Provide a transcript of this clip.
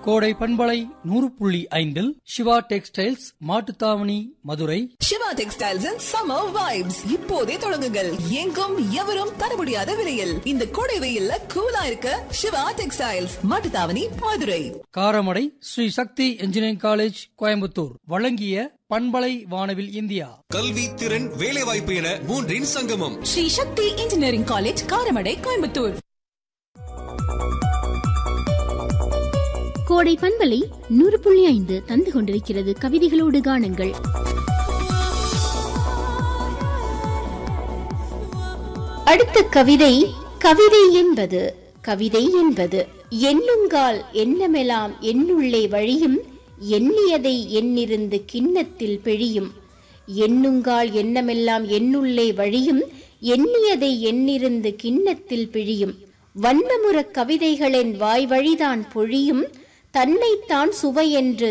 கோடை பண்பலை நூறு புள்ளி ஐந்தில் Siva textiles Mattuthavani Madurai Siva textiles and summer vibes இப்போதே தொடங்குங்கள் எங்கும் எவரும் தர முடியாத விலையில் இந்த கோடை வெயில்ல கூலா இருக்க Siva textiles Mattuthavani Madurai Karamadai Sri Sakthi engineering college Coimbatore வழங்கிய பண்பலை வானவில் இந்தியா கல்வி திறன் வேலைவாய்ப்பு என மூன்றின் சங்கமம் ஸ்ரீ சக்தி இன்ஜினியரிங் காலேஜ் காரமடை கோயம்புத்தூர் கோடை பண்பலை நூறு புள்ளி ஐந்து தந்து கொண்டிருக்கிறது கவிதைகளோடு காணுங்கள் அடுத்த கவிதை கவிதை என்பது கவிதை என்பது எண்ணுங்கால் எண்ணமெலாம் என்னுள்ளே வழியும் எண்ணியதை எண்ணிருந்து கிண்ணத்தில் பிழியும் எண்ணுங்கால் எண்ணமெல்லாம் என்னுள்ளே வழியும் எண்ணியதை எண்ணிருந்து கிண்ணத்தில் பிழியும் வண்ணமுறக் கவிதைகளின் வாய் வழிதான் பொழியும் தன்னைத்தான் சுவையென்று